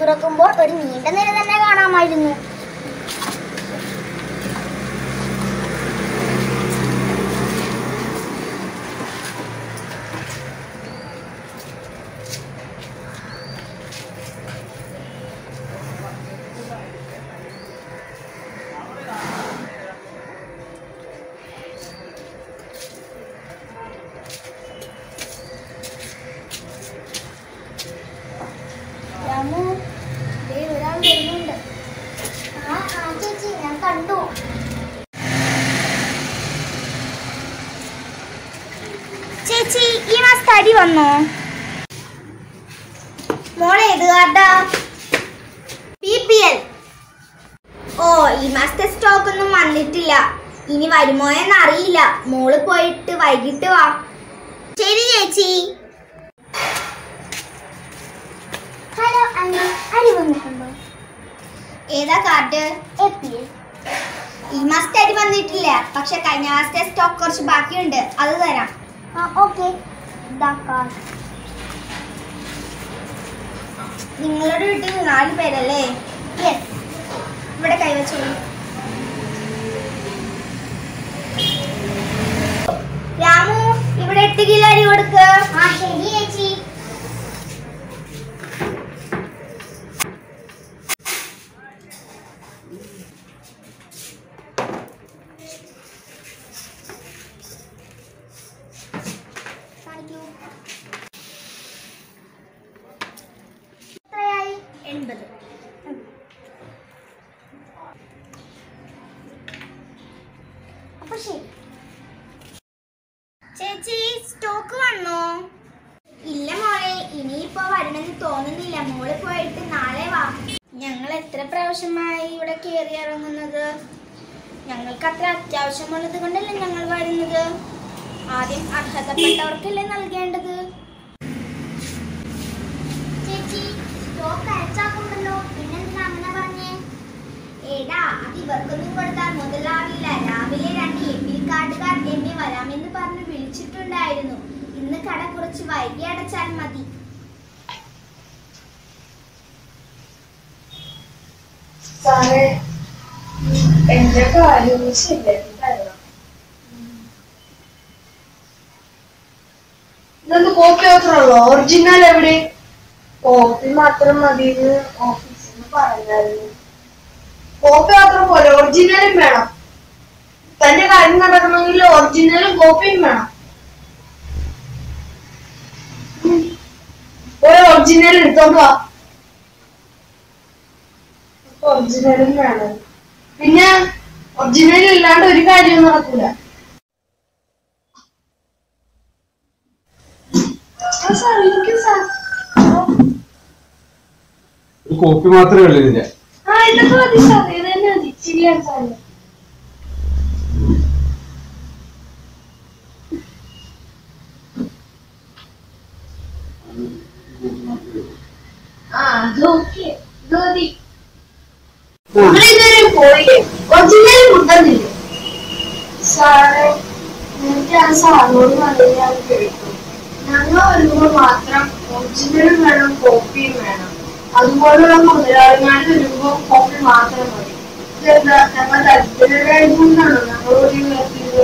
തുറക്കുമ്പോൾ ഒരു നീണ്ട നിര തന്നെ കാണാമായിരുന്നു രാമു ദേ ഒരാൾ വരുന്നുണ്ട് ആ ആ ചേച്ചി ഞാൻ കണ്ടു ചേച്ചി ഈ മാസത്തെ അരി വന്നോ മോളെ ഏത് കാർഡാ ബി പി എൽ ഓ ഈ മാസത്തെ സ്റ്റോക്ക് ഒന്നും വന്നിട്ടില്ല ഇനി വരുമോ എന്നറിയില്ല മോള് പോയിട്ട് വൈകിട്ട് വാ ശരി ചേച്ചി ഹലോ അണ്ണ അരി വന്നിട്ടുണ്ടോ ഏതാ കാർഡ് ഈ മാസത്തെ അരി വന്നിട്ടില്ല പക്ഷെ കഴിഞ്ഞ മാസത്തെ സ്റ്റോക്ക് കുറച്ച് ബാക്കിയുണ്ട് അത് തരാം ആ ഓക്കെ നിങ്ങളുടെ വീട്ടിൽ നാല് പേരല്ലേ യെസ് ഇവിടെ കൈവച്ചോളൂ രാമു ഇവിടെ എട്ട് കിലോ അരി കൊടുക്ക് ആ ശരി ചേച്ചി കാണിക്കൂ എത്രയായി എൺപത് അപ്പൊ ശരി ചേച്ചി സ്റ്റോക്ക് വന്നോ ഇല്ല മോളെ ഇനിയിപ്പോ വരണമെന്ന് തോന്നുന്നില്ല മോള് പോയിട്ട് നാളെ വാ ഞങ്ങൾ എത്ര പ്രാവശ്യമായി ഇവിടെ കയറി ഇറങ്ങുന്നത് ഞങ്ങൾക്ക് അത്ര അത്യാവശ്യമുള്ളത് കൊണ്ടല്ലേ ഞങ്ങൾ വരുന്നത് ആദ്യം അർഹതപ്പെട്ടവർക്കല്ലേ നൽകേണ്ടത് ചേച്ചി സ്റ്റോക്ക് അയച്ചാക്കുണ്ടല്ലോ പിന്നെന്തിനാ അങ്ങനെ പറഞ്ഞേ ഏടാ അത് ഇവർക്കൊന്നും കൊടുത്താൽ മുതലാവില്ല രാവിലെ രണ്ട് എം പി കാർഡുകാർ എന്നെ വരാമെന്ന് പറഞ്ഞ് വിളിച്ചിട്ടുണ്ടായിരുന്നു ഇന്ന് കട കുറച്ച് വൈകി അടച്ചാൽ മതി സാറേ എന്റെ കാര്യം ശരിയാക്കി തരണം ഇതൊന്ന് കോപ്പി മാത്രമല്ലോ ഒറിജിനൽ എവിടെ കോപ്പി മാത്രം മതി ഓഫീസിൽ നിന്ന് പറഞ്ഞായിരുന്നു കോപ്പി മാത്രം പോലെ ഒറിജിനലും വേണം തന്റെ കാര്യം നടക്കണമെങ്കിൽ ഒറിജിനലും കോപ്പിയും വേണം ഉം. ഒരു ഒറിജിനൽ എടുത്തോണ്ട് വാ ഒറിജിനലും വേണം പിന്നെ ഒറിജിനൽ ഇല്ലാണ്ട് ഒരു കാര്യവും നടക്കൂല ആ സാർ ഇരിക്കൂ സാർ ഒരു കോപ്പി മാത്രമേ ഉള്ളൂ ഇതിന്റെ ആ ഇതൊക്കെ മതി സാർ ഇത് തന്നെ മതി ശരിയാണ് സാർ ആ അത് ഓക്കെ ഇത് മതി നിങ്ങളിതുവരെ പോയില്ലേ ഒറിജിനൽ മുട്ടുന്നില്ലേ സാറേ എനിക്ക് ആ സാറിനോട് പറയാൻ കേട്ടു ഞങ്ങൾ വരുമ്പോൾ മാത്രം ഒറിജിനലും വേണം കോപ്പിയും വേണം അതുപോലുള്ള മുതലാളിമാർ വരുമ്പോൾ കോപ്പി മാത്രം മതി ഇതെന്താ ഞങ്ങൾ ദരിദ്രരായതുകൊണ്ടാണോ ഞങ്ങൾ ഒരു നിർത്തിയത്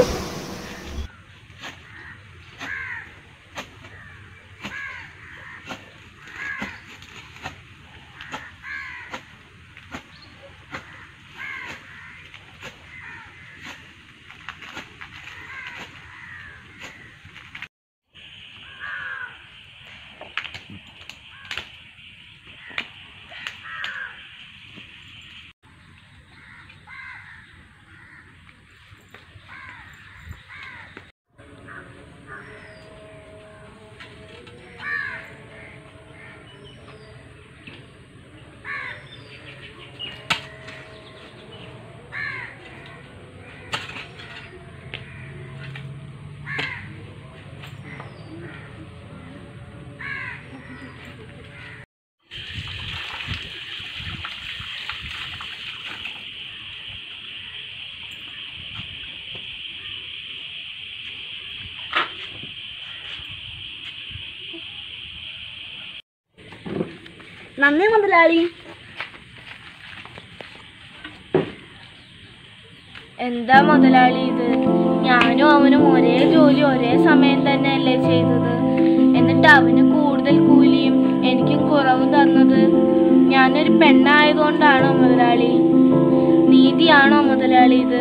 നന്ദി മുതലാളി എന്താ മുതലാളി ഇത് ഞാനും അവനും ഒരേ ജോലി ഒരേ സമയം തന്നെയല്ലേ ചെയ്തത് എന്നിട്ട് അവന് കൂടുതൽ കൂലിയും എനിക്കും കുറവ് തന്നത് ഞാനൊരു പെണ്ണായതുകൊണ്ടാണോ മുതലാളി നീതിയാണോ മുതലാളി ഇത്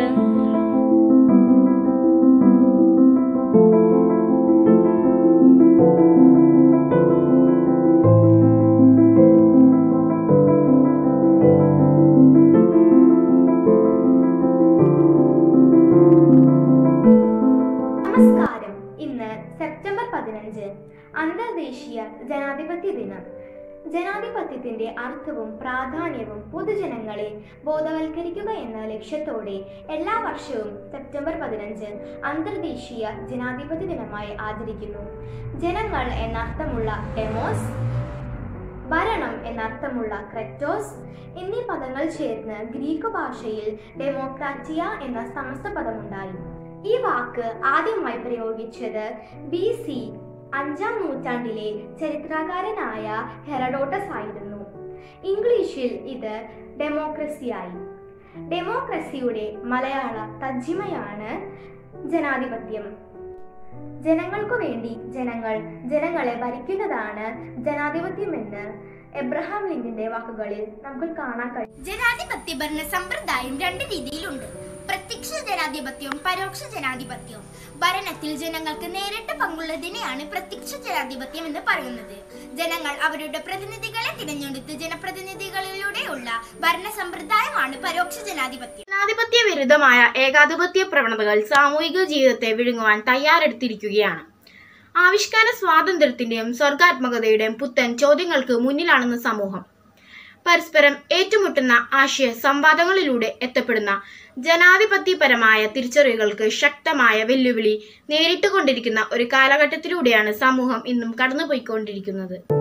നമസ്കാരം ഇന്ന് സെപ്റ്റംബർ പതിനഞ്ച് അന്തർദേശീയ ജനാധിപത്യ ദിനം ജനാധിപത്യത്തിന്റെ അർത്ഥവും പ്രാധാന്യവും പൊതുജനങ്ങളെ ബോധവൽക്കരിക്കുക എന്ന ലക്ഷ്യത്തോടെ എല്ലാ വർഷവും സെപ്റ്റംബർ പതിനഞ്ച് അന്തർദേശീയ ജനാധിപത്യ ദിനമായി ആചരിക്കുന്നു ജനങ്ങൾ എന്നർത്ഥമുള്ള ഡെമോസ് ഭരണം എന്നർത്ഥമുള്ള ക്രെറ്റോസ് എന്നീ പദങ്ങൾ ചേർന്ന് ഗ്രീക്ക് ഭാഷയിൽ ഡെമോക്രാറ്റിയ എന്ന സമസ്ത പദമുണ്ടായി ഈ വാക്ക് ആദ്യമായി പ്രയോഗിച്ചത് ബി സി അഞ്ചാം നൂറ്റാണ്ടിലെ ചരിത്രകാരനായ ഹെറഡോട്ടസ് ആയിരുന്നു ഇംഗ്ലീഷിൽ ഇത് ഡെമോക്രസിയായി ഡെമോക്രസിയുടെ മലയാള തർജിമയാണ് ജനാധിപത്യം ജനങ്ങൾക്കു വേണ്ടി ജനങ്ങൾ ജനങ്ങളെ ഭരിക്കുന്നതാണ് ജനാധിപത്യമെന്ന് എബ്രഹാം ലിങ്കിന്റെ വാക്കുകളിൽ നമുക്ക് കാണാൻ കഴിയും ജനാധിപത്യ ഭരണ സമ്പ്രദായം രണ്ട് രീതിയിലുണ്ട് പ്രത്യക്ഷ ജനാധിപത്യവും പരോക്ഷ ജനാധിപത്യവും ഭരണത്തിൽ ജനങ്ങൾക്ക് നേരിട്ട് പങ്കുള്ളതിനെയാണ് പ്രത്യക്ഷ ജനാധിപത്യം എന്ന് പറയുന്നത് ജനങ്ങൾ അവരുടെ പ്രതിനിധികളെ തിരഞ്ഞെടുത്ത് ജനപ്രതിനിധികളിലൂടെയുള്ള ഭരണ സമ്പ്രദായമാണ് പരോക്ഷ ജനാധിപത്യം ജനാധിപത്യ വിരുദ്ധമായ ഏകാധിപത്യ പ്രവണതകൾ സാമൂഹിക ജീവിതത്തെ വിഴുങ്ങുവാൻ തയ്യാറെടുത്തിരിക്കുകയാണ് ആവിഷ്കാര സ്വാതന്ത്ര്യത്തിന്റെയും സർഗാത്മകതയുടെയും പുത്തൻ ചോദ്യങ്ങൾക്ക് മുന്നിലാണെന്ന് സമൂഹം പരസ്പരം ഏറ്റുമുട്ടുന്ന ആശയ സംവാദങ്ങളിലൂടെ എത്തപ്പെടുന്ന ജനാധിപത്യപരമായ തിരിച്ചറിവുകൾക്ക് ശക്തമായ വെല്ലുവിളി നേരിട്ടുകൊണ്ടിരിക്കുന്ന ഒരു കാലഘട്ടത്തിലൂടെയാണ് സമൂഹം ഇന്നും കടന്നുപോയിക്കൊണ്ടിരിക്കുന്നത്